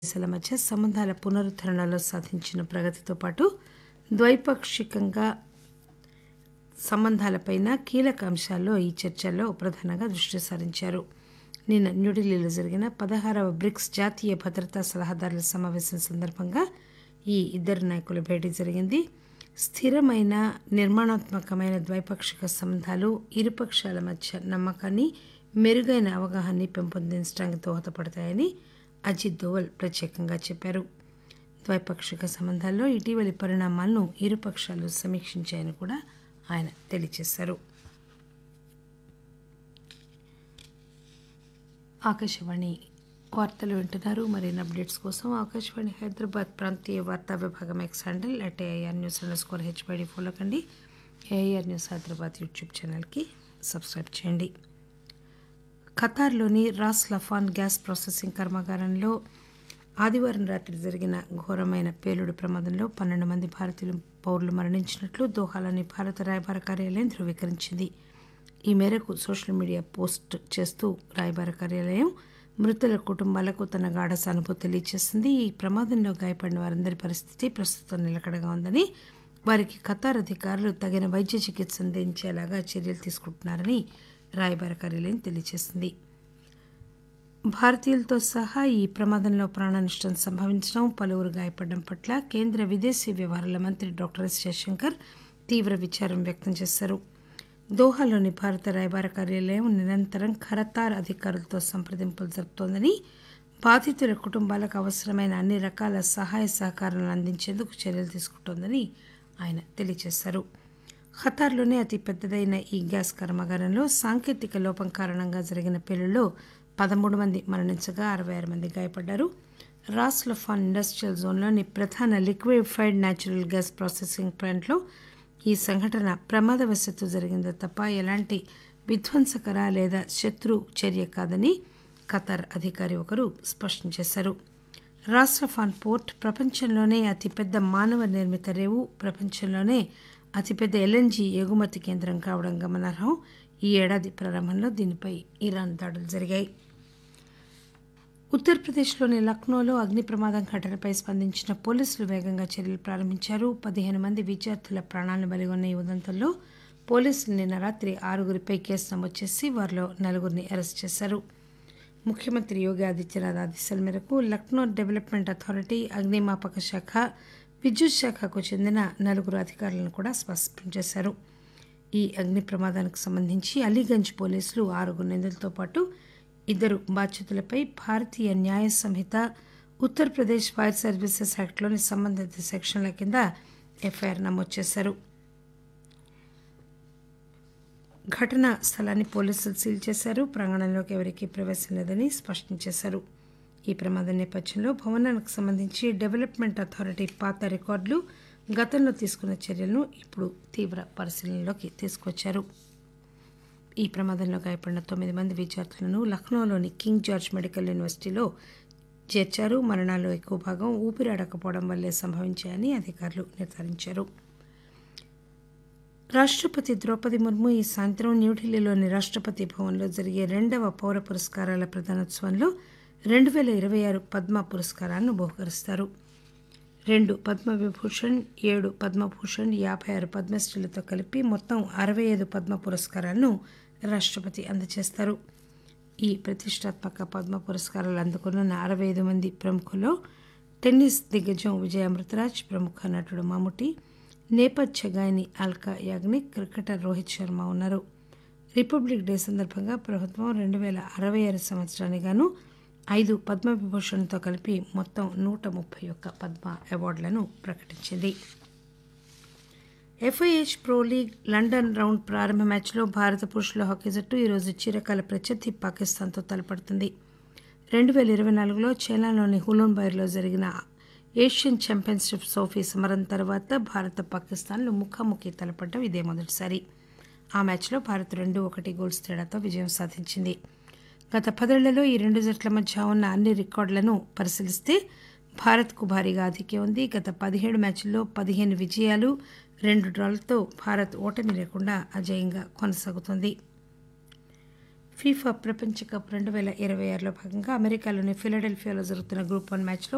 దేశాల మధ్య సంబంధాల పునరుద్దరణలో సాధించిన ప్రగతితో పాటు ద్వైపాక్షికంగా సంబంధాలపైన కీలక అంశాల్లో ఈ చర్చల్లో ప్రధానంగా దృష్టి సారించారు నిన్న న్యూఢిల్లీలో జరిగిన పదహారవ బ్రిక్స్ జాతీయ భద్రతా సలహాదారుల సమావేశం సందర్భంగా ఈ ఇద్దరు నాయకుల భేటీ జరిగింది స్థిరమైన నిర్మాణాత్మకమైన ద్వైపాక్షిక సంబంధాలు ఇరుపక్షాల మధ్య నమ్మకాన్ని మెరుగైన అవగాహనని పెంపొందించడానికి దోహదపడతాయని అజిత్ దోవల్ ప్రత్యేకంగా చెప్పారు ద్వైపాక్షిక సంబంధాల్లో ఇటీవలి పరిణామాలను ఇరుపక్షాలు సమీక్షించాయని కూడా ఆయన తెలియజేశారు ఆకాశవాణి వార్తలు వింటున్నారు మరిన్ని అప్డేట్స్ కోసం ఆకాశవాణి హైదరాబాద్ ప్రాంతీయ వార్తా విభాగం X handle at AIR news underscore HYD follow కండి ఏఐఆర్ న్యూస్ హైదరాబాద్ యూట్యూబ్ ఛానల్కి సబ్స్క్రైబ్ చేయండి ఖతార్లోని రాస్ లఫాన్ గ్యాస్ ప్రాసెసింగ్ కర్మాగారంలో ఆదివారం రాత్రి జరిగిన ఘోరమైన పేలుడు ప్రమాదంలో పన్నెండు మంది భారతీయులు పౌరులు మరణించినట్లు దోహాలోని భారత రాయబార కార్యాలయం ధృవీకరించింది ఈ మేరకు సోషల్ మీడియా పోస్ట్ చేస్తూ రాయబార కార్యాలయం మృతుల కుటుంబాలకు తన గాఢ సానుభూతి తెలియజేసింది ఈ ప్రమాదంలో గాయపడిన వారందరి పరిస్థితి ప్రస్తుతం నిలకడగా ఉందని వారికి ఖతార్ అధికారులు తగిన వైద్య చికిత్స అందించేలాగా చర్యలు తీసుకుంటున్నారని రాయబార కార్యాలయం తెలియజేసింది భారతీయులతో సహా ఈ ప్రమాదంలో ప్రాణనష్టం సంభవించడం పలువురు గాయపడడం పట్ల కేంద్ర విదేశీ వ్యవహారాల మంత్రి డాక్టర్ ఎస్ జయశంకర్ తీవ్ర విచారం వ్యక్తం చేశారు దోహాలోని భారత రాయబార కార్యాలయం నిరంతరం ఖరతార్ అధికారులతో సంప్రదింపులు జరుపుతోందని బాధితుల కుటుంబాలకు అవసరమైన అన్ని రకాల సహాయ సహకారాలను అందించేందుకు చర్యలు తీసుకుంటోందని ఆయన తెలియజేశారు ఖతార్లోనే అతి పెద్దదైన ఈ గ్యాస్ కర్మాగారంలో సాంకేతిక లోపం కారణంగా జరిగిన పేలుళ్లో పదమూడు మంది మరణించగా అరవై ఆరు మంది గాయపడ్డారు రాస్ లఫాన్ ఇండస్ట్రియల్ జోన్లోని ప్రధాన లిక్విఫైడ్ న్యాచురల్ గ్యాస్ ప్రాసెసింగ్ ప్లాంట్లో ఈ సంఘటన ప్రమాదవశాత్తు జరిగిందే తప్ప ఎలాంటి విధ్వంసకర లేదా శత్రు చర్య కాదని ఖతార్ అధికారి ఒకరు స్పష్టం చేశారు రాస్రఫాన్ పోర్ట్ ప్రపంచంలోనే అతిపెద్ద మానవ నిర్మిత రేవు ప్రపంచంలోనే అతిపెద్ద ఎల్ఎన్జీ ఎగుమతి కేంద్రం కావడం గమనార్హం ఈ ఏడాది ప్రారంభంలో దీనిపై ఇరాన్ దాడులు జరిగాయి ఉత్తరప్రదేశ్లోని లక్నోలో అగ్ని ప్రమాదం ఘటనపై స్పందించిన పోలీసులు వేగంగా చర్యలు ప్రారంభించారు పదిహేను మంది విద్యార్థుల ప్రాణాలను బలిగొన్న ఈ ఉదంతంలో పోలీసులు నిన్న రాత్రి ఆరుగురిపై కేసు నమోదు చేసి వారిలో నలుగురిని అరెస్ట్ చేశారు ముఖ్యమంత్రి యోగి ఆదిత్యనాథ్ ఆదేశాల మేరకు లక్నో డెవలప్మెంట్ అథారిటీ అగ్నిమాపక శాఖ విద్యుత్ శాఖకు చెందిన నలుగురు అధికారులను కూడా స్పష్టం చేశారు ఈ అగ్ని ప్రమాదానికి సంబంధించి అలీగంజ్ పోలీసులు ఆరుగురు నిందితులతో పాటు ఇద్దరు బాధ్యతలపై భారతీయ న్యాయ సంహిత ఉత్తరప్రదేశ్ ఫైర్ సర్వీసెస్ యాక్ట్లోని సంబంధిత సెక్షన్ల కింద ఎఫ్ఐఆర్ నమోదు చేశారు ఘటనా స్థలాన్ని పోలీసులు సీల్ చేశారు ప్రాంగణంలోకి ఎవరికీ ప్రవేశం లేదని స్పష్టం చేశారు ఈ ప్రమాదం నేపథ్యంలో భవనానికి సంబంధించి డెవలప్మెంట్ అథారిటీ పాత రికార్డులు గతంలో తీసుకున్న చర్యలను ఇప్పుడు తీవ్ర పరిశీలనలోకి తీసుకొచ్చారు ఈ ప్రమాదంలో గాయపడిన తొమ్మిది మంది విద్యార్థులను లక్నోలోని కింగ్ జార్జ్ మెడికల్ యూనివర్సిటీలో చేర్చారు మరణాల్లో ఎక్కువ భాగం ఊపిరాడకపోవడం వల్లే సంభవించాయని అధికారులు నిర్ధారించారు రాష్ట్రపతి ద్రౌపది ముర్ము ఈ సాయంత్రం న్యూఢిల్లీలోని రాష్ట్రపతి భవన్లో జరిగే రెండవ పౌర పురస్కారాల ప్రదానోత్సవంలో రెండు వేల ఇరవై ఆరు పద్మ పురస్కారాలను బహుకరిస్తారు రెండు పద్మవిభూషణ్ ఏడు పద్మభూషణ్ యాభై ఆరు పద్మశ్రీలతో కలిపి మొత్తం అరవై ఐదు పద్మ పురస్కారాలను రాష్ట్రపతి అందజేస్తారు ఈ ప్రతిష్టాత్మక పద్మ పురస్కారాలు అందుకున్న అరవై ఐదు మంది ప్రముఖుల్లో టెన్నిస్ దిగ్గజం విజయ అమృతరాజ్ ప్రముఖ నటుడు మమ్ముటి నేపథ్య గాయని అల్కా యాగ్నిక్ క్రికెటర్ రోహిత్ శర్మ ఉన్నారు రిపబ్లిక్ డే సందర్భంగా ప్రభుత్వం రెండు వేల అరవై ఆరు సంవత్సరానికి గాను ఐదు పద్మవిభూషణ్తో కలిపి మొత్తం నూట ముప్పై ఒక్క పద్మ అవార్డులను ప్రకటించింది FIH Pro League London round ప్రారంభ మ్యాచ్లో భారత పురుషుల హాకీ జట్టు ఈరోజు చిరకాల ప్రత్యర్థి పాకిస్తాన్తో తలపడుతుంది రెండు వేల ఇరవై నాలుగులో చైనాలోని హులూన్ బైర్లో జరిగిన ఏషియన్ ఛాంపియన్షిప్ ట్రోఫీ సమరం తర్వాత భారత పాకిస్తాన్లు ముఖాముఖి తలపడడం ఇదే మొదటిసారి ఆ మ్యాచ్లో భారత్ రెండు ఒకటి గోల్స్ తేడాతో విజయం సాధించింది గత పదేళ్లలో ఈ రెండు జట్ల మధ్య ఉన్న అన్ని రికార్డులను పరిశీలిస్తే భారత్కు భారీగా ఆధిక్యం ఉంది గత పదిహేడు మ్యాచ్ల్లో పదిహేను విజయాలు రెండు డ్రాలతో భారత్ ఓటమి లేకుండా అజేయంగా కొనసాగుతోంది ఫీఫా ప్రపంచ కప్ రెండు వేల ఇరవై ఆరులో భాగంగా అమెరికాలోని ఫిలడెల్ఫియాలో జరుగుతున్న గ్రూప్ వన్ మ్యాచ్లో